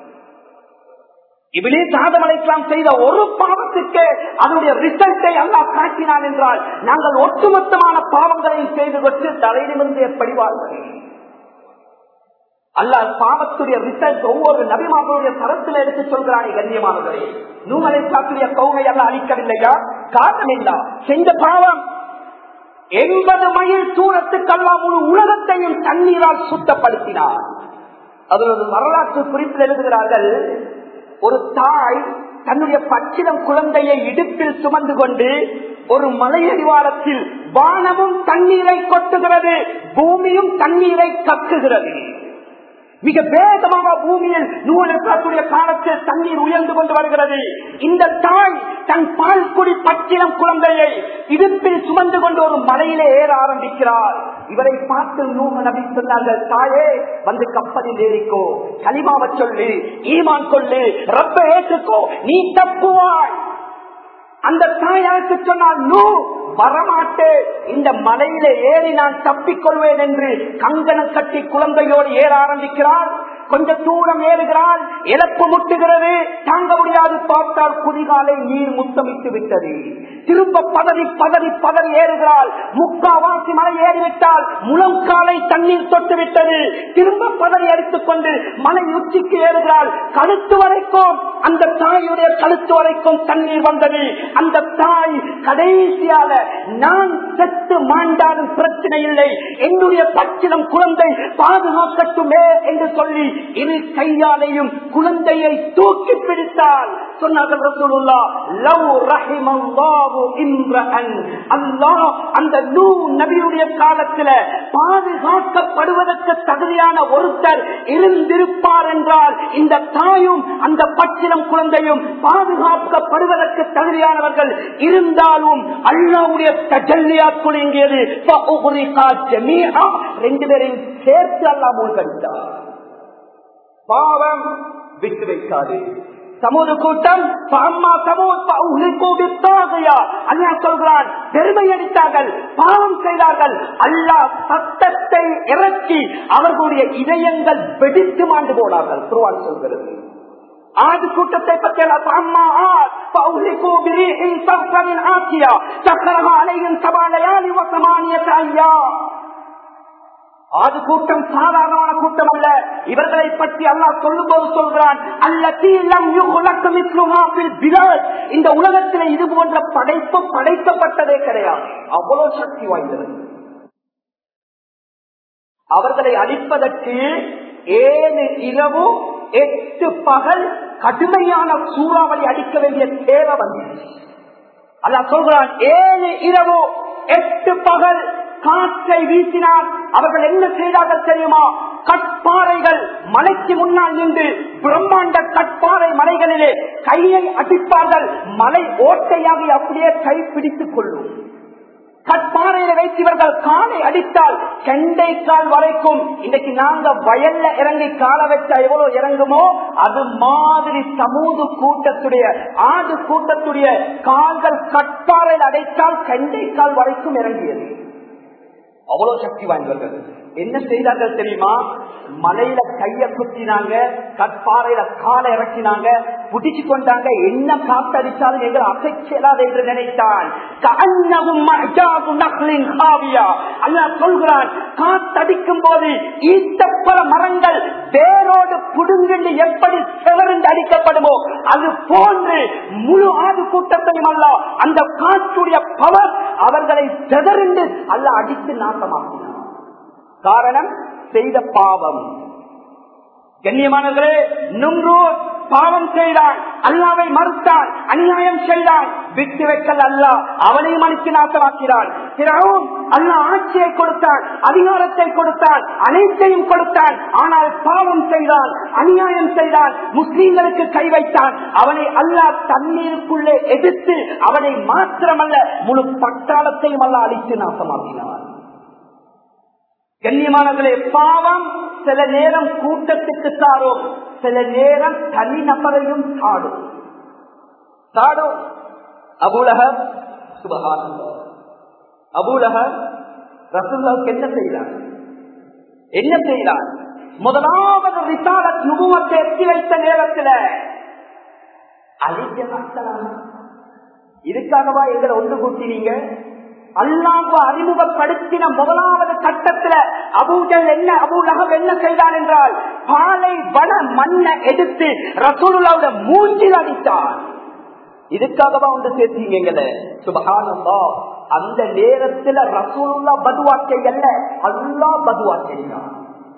இவனே சாதம் அழைக்கலாம் செய்த ஒரு பாவத்துக்கு அதனுடைய ரிசல்ட்டை அல்லா காட்டினான் என்றால் நாங்கள் ஒட்டுமொத்தமான பாவங்களையும் செய்து கொண்டு தலையிலிருந்து எப்படி வாழ்வது அல்ல பாவத்துடைய ரிசல்ட் ஒவ்வொரு நபிமார்களுடைய தரத்தில் எடுத்து சொல்கிறானே கண்ணியமானவர்களே நூமலை சாத்துடைய கௌமை அல்ல அளிக்கவில்லையா காரணம் இல்ல செஞ்ச பாவம் எண்பது மைல் தூரத்துக்கெல்லாம் முழு உலகத்தையும் தண்ணீரால் சுத்தப்படுத்தினார் அது ஒரு வரலாற்று குறிப்பில் எழுதுகிறார்கள் ஒரு தாய் தன்னுடைய பச்சிடம் குழந்தையை இடுப்பில் சுமந்து கொண்டு ஒரு மலையடிவாரத்தில் வானமும் தண்ணீரை கொட்டுகிறது பூமியும் தண்ணீரை கக்குகிறது மிக வேகமாக பூமியில் நூலக்கூடிய காலத்தில் தண்ணீர் உயர்ந்து கொண்டு வருகிறது இந்த தாய் தன் பால் குடி பச்சிலம் குழந்தையை இடுப்பில் சுமந்து கொண்டு ஒரு மலையிலே ஏற ஆரம்பிக்கிறார் இவரை பார்த்து நூக நபி சொன்னார்கள் தாயே வந்து கப்பலில் ஏறிக்கோ களிமாவை சொல்லு ஈமான் கொள்ளு ரப்ப ஏற்றுக்கோ நீ தப்புவாய் அந்த தாயாருக்கு சொன்னால் நூ வரமாட்டேன் இந்த மலையில ஏறி நான் தப்பிக்கொள்வேன் என்று கங்கணம் கட்டி குழந்தையோடு ஏற ஆரம்பிக்கிறார் கொஞ்ச தூரம் ஏறுகிறாள் இழப்பு முட்டுகிறது தாங்க முடியாது பார்த்தால் குதிகாலை நீர் முத்தமிட்டு விட்டது திரும்ப பதறி பதறி பதறி ஏறுகிறாள் முக்காவாசி மலை ஏறிவிட்டால் முழங்காலை தண்ணீர் தொட்டு விட்டது திரும்ப பதறி அடித்துக் கொண்டு மலை உச்சிக்கு ஏறுகிறாள் கழுத்து வரைக்கும் அந்த தாயுடைய கழுத்து வரைக்கும் தண்ணீர் வந்தது அந்த தாய் கடைசியாக நான் செத்து மாண்டாலும் பிரச்சனை இல்லை என்னுடைய பச்சிலம் குழந்தை பாதுகாக்கட்டுமே என்று சொல்லி இரு கையாலையும் குழந்தையை தூக்கி பிடித்தால் சொன்னார்கள் ரசூலுல்லா லவ் ரஹிமல்லாஹு இம்ரஅன் அல்லாஹ் அந்த நூ நபியுடைய காலத்துல பாதுகாக்கப்படுவதற்கு தகுதியான ஒருத்தர் இருந்திருப்பார் என்றால் இந்த தாயும் அந்த பச்சிலம் குழந்தையும் பாதுகாக்கப்படுவதற்கு தகுதியானவர்கள் இருந்தாலும் அல்லாவுடைய தஜல்லியா குலுங்கியது ரெண்டு பேரையும் சேர்த்து அல்லா மூழ்கடித்தார் பாவம் விட்டு வைக்காது சமூக கூட்டம் அம்மா அல்லா சொல்கிறான் பெருமை அடித்தார்கள் பாவம் செய்தார்கள் அல்லாஹ் சத்தத்தை இறக்கி அவர்களுடைய இதயங்கள் வெடித்து மாண்டு போனார்கள் குருவான் சொல்கிறது ஆது கூட்டத்தை பற்றி அம்மா ஆது கூட்டம் சாதாரணமான கூட்டம் அல்ல இவர்களை பற்றி அல்லாஹ் சொல்லும் போது சொல்கிறான் இந்த உலகத்தில் இது போன்ற படைப்பு படைக்கப்பட்டதே கிடையாது அவ்வளவு சக்தி வாய்ந்தது அவர்களை அழிப்பதற்கு ஏழு இரவு எட்டு பகல் கடுமையான சூறாவளி அடிக்க வேண்டிய தேவை வந்துச்சு அல்ல சொல்கிறான் ஏழு இரவு எட்டு பகல் காற்றை வீசினார் அவர்கள் என்ன செய்தார்கள் தெரியுமா கட்பாறைகள் மலைக்கு முன்னால் நின்று பிரம்மாண்ட கட்பாறை மலைகளிலே கையை அடிப்பார்கள் மலை ஓட்டையாகி அப்படியே கை பிடித்துக் கொள்ளும் கட்பாறையில வைத்தவர்கள் காலை அடித்தால் கெண்டை கால் வரைக்கும் இன்னைக்கு நாங்க வயல்ல இறங்கி கால வச்சா எவ்வளவு இறங்குமோ அது மாதிரி சமூக கூட்டத்துடைய ஆடு கூட்டத்துடைய கால்கள் கட்பாறையில் அடைத்தால் கெண்டை கால் வரைக்கும் இறங்கியது அவ்வளவு சக்தி வாய்ந்தவர்கள் என்ன செய்தார்கள் தெரியுமா மலையில கைய குத்தினாங்க கற்பாறையில காலை இறக்கினாங்க புடிச்சு கொண்டாங்க என்ன காத்தடிச்சாலும் எங்களை அசைச்சலாது என்று நினைத்தான் சொல்கிறான் காத்தடிக்கும் போது ஈட்டப்பல மரங்கள் வேரோடு புடுங்கிண்டு எப்படி செவரிந்து அடிக்கப்படுமோ அது போன்று முழு ஆடு கூட்டத்தையும் அல்ல அந்த காற்றுடைய பவர் அவர்களை செதறிண்டு அல்ல அடித்து நாசமாக்கினார் காரணம் செய்த பாவம் கண்ணியமானவர்களே நும்ரூர் பாவம் செய்தான் அல்லாவை மறுத்தான் அநியாயம் செய்தான் விட்டு வைக்கல் அல்ல அவனையும் அனுப்பி நாசமாக்கிறான் அல்லா ஆட்சியை கொடுத்தான் அதிகாரத்தை கொடுத்தான் அனைத்தையும் கொடுத்தான் ஆனால் பாவம் செய்தான் அநியாயம் செய்தான் முஸ்லீம்களுக்கு கை வைத்தான் அவனை அல்லா தண்ணீருக்குள்ளே எதிர்த்து அவனை மாத்திரமல்ல முழு பட்டாளத்தையும் அல்ல அழித்து நாசமாக்கினான் கண்ணியமானவர்களே பாவம் சில நேரம் கூட்டத்துக்கு சாரும் சில நேரம் தனிநபரையும் சாடும் சாடும் அபூலகம் சுபகானம் அபூலகம் ரசூல்லாவுக்கு என்ன செய்தார் என்ன செய்தார் முதலாவது ரிசாலத் நுபுவத்தை எத்தி வைத்த நேரத்தில் அழிக்க இதுக்காகவா எங்களை ஒன்று கூட்டினீங்க அல்லாஹ் அறிமுகப்படுத்தின முதலாவது கட்டத்துல அபூஜல் என்ன அபூலகம் என்ன செய்தான் என்றால் பாலை வன மண்ணை எடுத்து ரசூலுல்லாவோட மூஞ்சில் அடித்தார் இதுக்காகவா ஒன்று சேர்த்தீங்க சுபகானந்தா அந்த நேரத்துல ரசூலுல்லா பதுவா செய்யல அல்லா பதுவா செய்தான்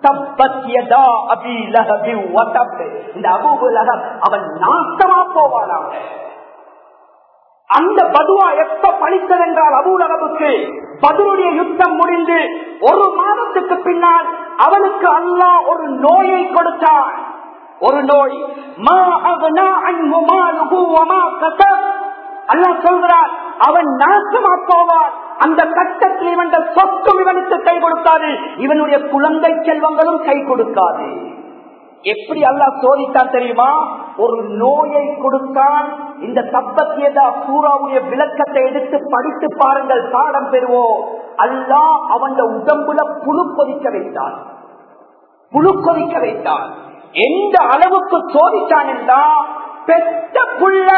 இந்த அபூலகம் அவன் நாசமா போவானாங்க அந்த பதுவா எப்ப பழித்தது என்றால் அபூலகவுக்கு பதிலுடைய யுத்தம் முடிந்து ஒரு மாதத்துக்கு பின்னால் அவனுக்கு அல்லாஹ் ஒரு நோயை கொடுத்தான் ஒரு நோய் மா அக்னா அன்ஹு மாலுஹு வமா கஸப் அல்லாஹ் சொல்கிறான் அவன் நாசமா போவான் அந்த கட்டத்தில் இவன் சொத்தும் இவனுக்கு கை கொடுக்காது இவனுடைய குழந்தை செல்வங்களும் கை கொடுக்காது எப்படி அல்லாஹ் சோதித்தான் தெரியுமா ஒரு நோயை கொடுத்தான் இந்த தப்பத்தியதா சூறாவுடைய விளக்கத்தை எடுத்து படித்து பாருங்கள் பாடம் பெறுவோம் அல்லாஹ் அவன் உடம்புல புழு கொதிக்க வைத்தான் புழு கொதிக்க வைத்தான் எந்த அளவுக்கு சோதித்தான் என்றால் பெத்த புள்ள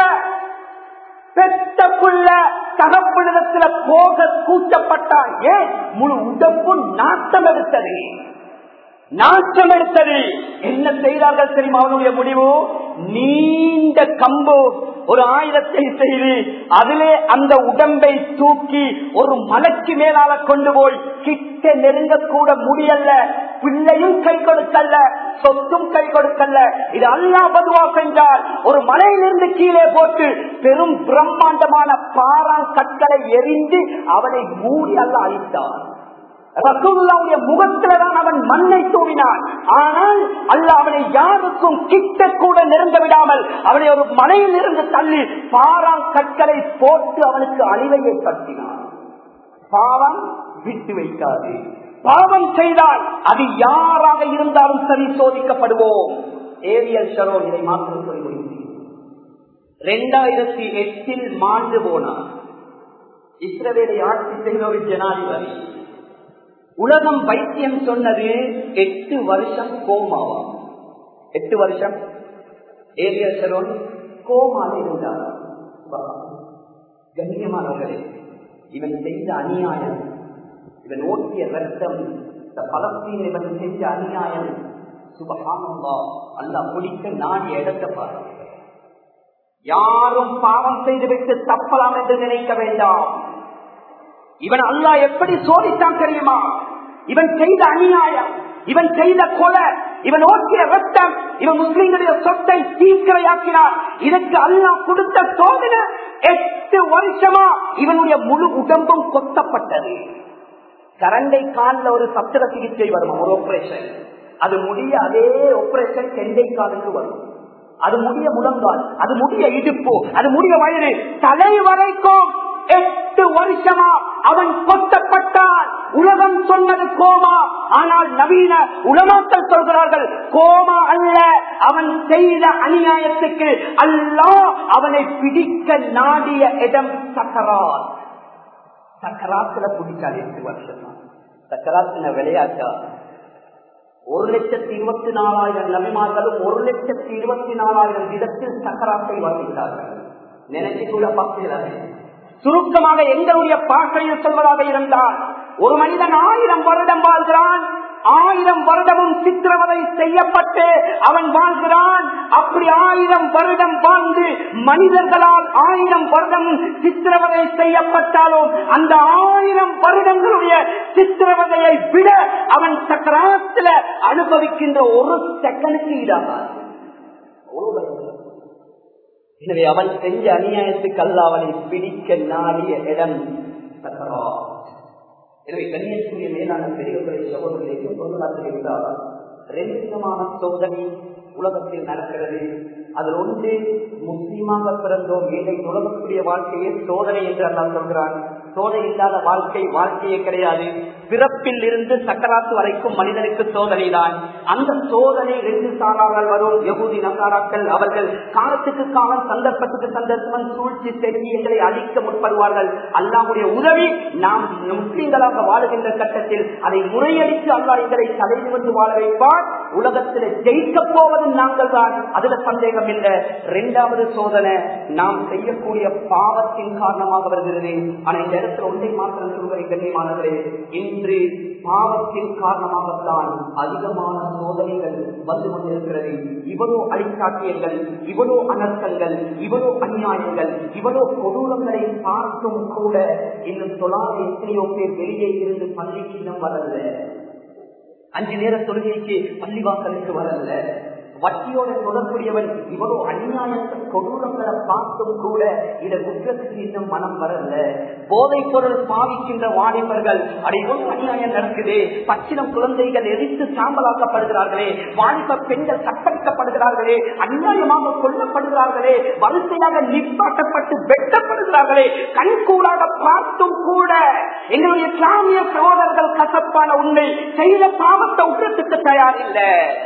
பெத்த புள்ள தகப்பனிடத்துல போக கூட்டப்பட்டான் ஏன் முழு உடம்பு நாட்டம் எடுத்தது நாட்டம் எடுத்தது என்ன செய்தார்கள் தெரியுமா அவனுடைய முடிவு நீண்ட கம்பு ஒரு ஆயுதத்தை செய்து அதிலே அந்த உடம்பை தூக்கி ஒரு மலைக்கு மேலால கொண்டு போய் கிட்ட நெருங்கக்கூட முடியல பிள்ளையும் கை கொடுக்கல சொத்தும் கை கொடுக்கல இது அல்லா பதுவா செஞ்சால் ஒரு மலையிலிருந்து கீழே போட்டு பெரும் பிரம்மாண்டமான பாறான் கற்களை எரிந்து அவனை மூடி அல்ல அழித்தான் ரசூல்லாவுடைய முகத்தில்தான் அவன் மண்ணை தூவினான் ஆனால் அல்ல அவனை யாருக்கும் கிட்ட கூட நெருங்க விடாமல் அவனை ஒரு மலையில் இருந்து தள்ளி பாறாங் கற்களை போட்டு அவனுக்கு அழிவை ஏற்படுத்தினான் பாவம் விட்டு வைக்காது பாவம் செய்தால் அது யாராக இருந்தாலும் சரி சோதிக்கப்படுவோம் ஏரியல் ஷரோ இதை மாற்றம் சொல்லி முடியும் ரெண்டாயிரத்தி எட்டில் மாண்டு போனார் இஸ்ரவேலை ஆட்சி செய்த ஒரு ஜனாதிபதி உலகம் வைத்தியம் சொன்னது எட்டு வருஷம் கோமாவா எட்டு வருஷம் ஏரியசரோன் கோமால இருந்தார் கண்ணியமானவர்களே இவன் செய்த அநியாயம் இவன் ஓட்டிய ரத்தம் இந்த பலஸ்தீன் இவன் செஞ்ச அநியாயம் சுபகானந்தா அல்ல பிடிக்க நான் இடத்தை பாரு யாரும் பாவம் செய்துவிட்டு தப்பலாம் என்று நினைக்க வேண்டாம் இவன் அல்லா எப்படி சோதித்தான் தெரியுமா இவன் செய்த அநியாயம் இவன் செய்த கொலை இவன் ஓட்டிய ரத்தம் இவன் முஸ்லிம்களுடைய சொத்தை தீக்கிரையாக்கினார் இதற்கு அல்லா கொடுத்த சோதனை எட்டு வருஷமா இவனுடைய முழு உடம்பும் கொத்தப்பட்டது கரண்டை காலில் ஒரு சத்திர சிகிச்சை வரும் ஒரு ஆபரேஷன் அது முடிய அதே ஆபரேஷன் கெண்டை காலுக்கு வரும் அது முடிய முழங்கால் அது முடிய இடுப்பு அது முடிய வயது தலை வரைக்கும் எட்டு வருஷமா அவன் கொத்தப்பட்டான் உலகம் சொன்னது கோமா ஆனால் நவீன உலமாக்கள் சொல்கிறார்கள் கோமா அல்ல அவன் செய்த அநியாயத்துக்கு அல்லா அவனை பிடிக்க நாடிய இடம் சக்கராத் சக்கராத்துல பிடிச்சால் எட்டு வருஷம் சக்கராத்துல விளையாட்டா ஒரு லட்சத்தி இருபத்தி நாலாயிரம் நபிமார்களும் ஒரு லட்சத்தி இருபத்தி நாலாயிரம் விதத்தில் சக்கராத்தை வருகிறார்கள் நினைச்சுக்குள்ள பார்க்கிறார்கள் சுருக்கமாக எங்களுடைய பாஷையில் சொல்வதாக இருந்தால் ஒரு மனிதன் ஆயிரம் வருடம் வாழ்கிறான் ஆயிரம் வருடமும் சித்திரவதை செய்யப்பட்டு அவன் வாழ்கிறான் அப்படி ஆயிரம் வருடம் வாழ்ந்து மனிதர்களால் ஆயிரம் வருடம் சித்திரவதை செய்யப்பட்டாலும் அந்த ஆயிரம் வருடங்களுடைய சித்திரவதையை விட அவன் சக்கராத்துல அனுபவிக்கின்ற ஒரு செகண்டுக்கு ஈடாக எனவே அவன் செஞ்ச அநியாயத்துக்கு அல்ல அவனை பிடிக்க நாடிய இடம் சக்கரா எனவே கண்ணியக்கூடிய மேலான பெரியவர்களை சகோதரர்களுக்கு பொருளாதார இருந்தால் ரெண்டு விதமான சோதனை உலகத்தில் நடக்கிறது அதில் ஒன்று முஸ்லீமாக பிறந்தோம் ஏழை உலகக்கூடிய வாழ்க்கையே சோதனை என்று அல்லா சொல்கிறான் சோதனை இல்லாத வாழ்க்கை வாழ்க்கையே கிடையாது பிறப்பில் இருந்து சக்கராத்து வரைக்கும் மனிதனுக்கு சோதனை தான் அந்த சோதனை ரெண்டு சாரார்கள் வரும் யகுதி நசாராக்கள் அவர்கள் காலத்துக்கு காலம் சந்தர்ப்பத்துக்கு சந்தர்ப்பம் சூழ்ச்சி செல்வியங்களை அழிக்க முற்படுவார்கள் அல்லாவுடைய உதவி நாம் முஸ்லீம்களாக வாழுகின்ற கட்டத்தில் அதை முறையடித்து அல்லா எங்களை தலைநிமிர்ந்து வாழ வைப்பார் உலகத்தில் ஜெயிக்க போவது நாங்கள் தான் அதுல சந்தேகம் இல்லை இரண்டாவது சோதனை நாம் செய்யக்கூடிய பாவத்தின் காரணமாக வருகிறது ஆனா இந்த இடத்துல ஒன்றை மாத்திரம் சொல்வதை கண்ணியமானவர்களே இன்று பாவத்தின் காரணமாகத்தான் அதிகமான சோதனைகள் வந்து கொண்டிருக்கிறது இவ்வளோ அழிச்சாட்டியங்கள் இவ்வளோ அனர்த்தங்கள் இவ்வளோ அநியாயங்கள் இவ்வளோ கொடூரங்களை பார்த்தும் கூட இன்னும் சொல்லாத எத்தனையோ பேர் வெளியே இருந்து பள்ளிக்கு இன்னும் வரல அஞ்சு நேர தொழுகைக்கு பள்ளிவாசலுக்கு வரல வட்டியோட தொடர்புடையவன் இவ்வளவு அநியாயத்தை கொடூரங்களை பார்த்தும் கூட இதை குற்றத்துக்கு இன்னும் மனம் வரல போதைப் பொருள் பாவிக்கின்ற வாலிபர்கள் அடைவோம் அநியாயம் நடக்குது பச்சினம் குழந்தைகள் எரித்து சாம்பலாக்கப்படுகிறார்களே வாலிப பெண்கள் கற்பழிக்கப்படுகிறார்களே அநியாயமாக கொல்லப்படுகிறார்களே வரிசையாக நிப்பாட்டப்பட்டு வெட்டப்படுகிறார்களே கண்கூடாக பார்த்தும் கூட எங்களுடைய இஸ்லாமிய சகோதரர்கள் கசப்பான உண்மை செய்த பாவத்தை உற்றத்துக்கு தயார் இல்லை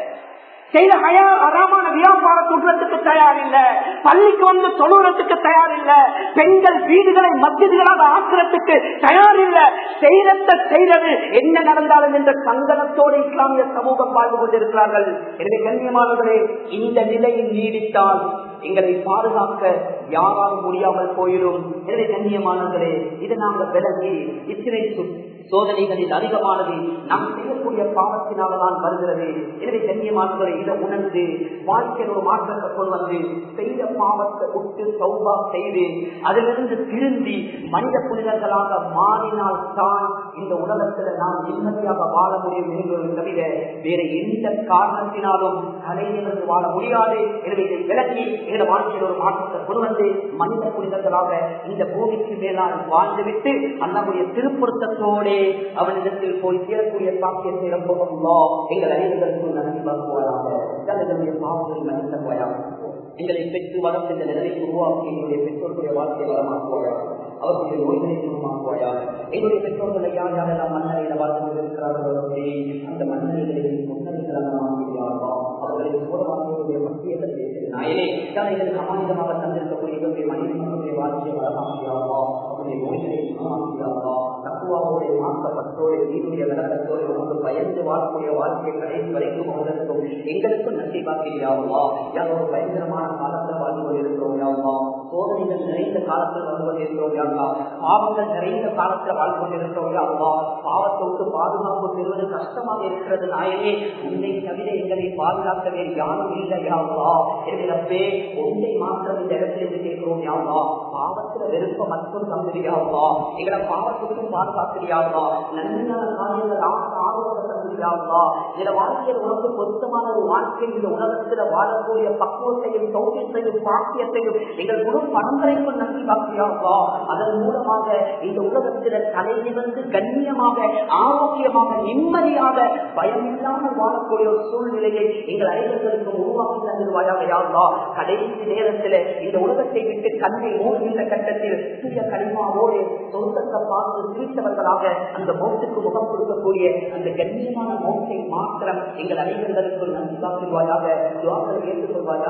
செய்த ஹயா அறாமான வியாபார குற்றத்துக்கு தயார் இல்ல பள்ளிக்கு வந்து தொழுறதுக்கு தயார் இல்ல பெண்கள் வீடுகளை மத்தியர்களாக ஆக்கிறதுக்கு தயார் இல்ல செய்தத்தை செய்தது என்ன நடந்தாலும் என்ற சங்கடத்தோடு இஸ்லாமிய சமூகம் வாழ்ந்து கொண்டிருக்கிறார்கள் எனவே கண்ணியமானவர்களே இந்த நிலையில் நீடித்தால் எங்களை பாதுகாக்க யாராலும் முடியாமல் போயிடும் எனவே கண்ணியமானவர்களே இதை நாங்கள் விலகி இத்தனை சோதனைகளில் அதிகமானது நாம் செய்யக்கூடிய பாவத்தினால்தான் வருகிறது எனவே கண்ணியமானவரை இதை உணர்ந்து வாழ்க்கையில் ஒரு மாற்றத்தை கொண்டு வந்து செய்த பாவத்தை விட்டு சௌபா செய்து அதிலிருந்து திருந்தி மனித புனிதர்களாக மாறினால் தான் இந்த உலகத்துல நாம் நிம்மதியாக வாழ முடியும் என்பதை தவிர வேற எந்த காரணத்தினாலும் தலையிலிருந்து வாழ முடியாது எனவே இதை விலக்கி எங்களோட வாழ்க்கையில் ஒரு மாற்றத்தை கொண்டு வந்து மனித புனிதர்களாக இந்த பூமிக்கு மேலால் வாழ்ந்துவிட்டு அல்லாவுடைய திருப்பொருத்தத்தோடே அவனிடத்தில் போய் சேரக்கூடிய பாக்கியத்தை ரொம்பவா எங்கள் அனைவருக்கும் நன்றி பார்க்குவாராக தன்னுடைய பாவங்கள் மன்னித்தவாயாக எங்களை பெற்று வளர்ந்த இந்த நிலையை உருவாக்கி எங்களுடைய பெற்றோர்களுடைய வாழ்க்கையை வளமாக்குவாயாக அவர்களுடைய நோய்களை குணமாக்குவாயாக எங்களுடைய பெற்றோர்களை யார் யாரெல்லாம் மன்னரையில வாழ்ந்து கொண்டிருக்கிறார்களோ அந்த மன்னரைகளை முன்னறிகளாக அவர்களை சோழமாக்கிய மத்திய நாயனே எங்களுக்கு அமானிதமாக தந்திருக்கக்கூடிய எங்களுடைய மனித மக்களுடைய வாழ்க்கையை வளமாக்கியாவா அவருடைய நோய்களை குணமாக்கியாவா தக்குவாவுடைய மாற்றப்பட்டோடு நீருடைய விளக்கத்தோடு உனக்கு பயந்து வாழக்கூடிய வாழ்க்கையை கடைசி வரைக்கும் அவர்களுக்கும் எங்களுக்கும் நன்றி பார்க்கிறாவா யார் ஒரு பயங்கரமான காலத்தில் வாழ்ந்து கொண்டிருக்கிறோம் யாவா சோதனைகள் நிறைந்த காலத்தில் வந்து கொண்டிருக்கிறோம் யாவா பாவங்கள் நிறைந்த காலத்தில் வாழ்ந்து கொண்டிருக்கிறோம் யாவா பாவத்தை விட்டு பாதுகாப்பு பெறுவது கஷ்டமாக இருக்கிறது நாயனே உன்னை தவிர எங்களை பாதுகாக்க வேறு யாரும் இல்லை யாவா எனவே ஒன்றை மாத்திரம் இந்த இடத்திலிருந்து கேட்கிறோம் யாவா பாவத்துல வெறுப்ப மற்றும் தந்திரியாவா எங்களை பாவத்துக்கும் பாதுகாக்கிறியாவா நன்மையான காரியங்கள் ஆர்வத்தை தந்திரியாவா இந்த வாழ்க்கையில் உனக்கு பொருத்தமான ஒரு வாழ்க்கை இந்த உலகத்துல வாழக்கூடிய பக்குவத்தையும் சௌக்கியத்தையும் பாக்கியத்தையும் எங்கள் முழு பரம்பரைக்கும் நன்றி பாக்கியாவா அதன் மூலமாக இந்த உலகத்தில தலையிலிருந்து கண்ணியமாக ஆரோக்கியமாக நிம்மதியாக பயமில்லாமல் வாழக்கூடிய ஒரு சூழ்நிலையை எங்கள் அனைவர்களுக்கு உருவாக்கி தந்துருவாயாக யாவா கடைசி நேரத்தில் இந்த உலகத்தை விட்டு கண்ணை மூடுகின்ற கட்டத்தில் சிறிய கனிமாவோடு சொந்தத்தை பார்த்து சிரித்தவர்களாக அந்த மோட்டுக்கு முகம் கொடுக்கக்கூடிய அந்த கண்ணியமான மோட்டை மாத்திரம் எங்கள் அனைவர்களுக்கு நன்றி காட்டுவாயாக துவாக்கள் ஏற்றுக்கொள்வாயாக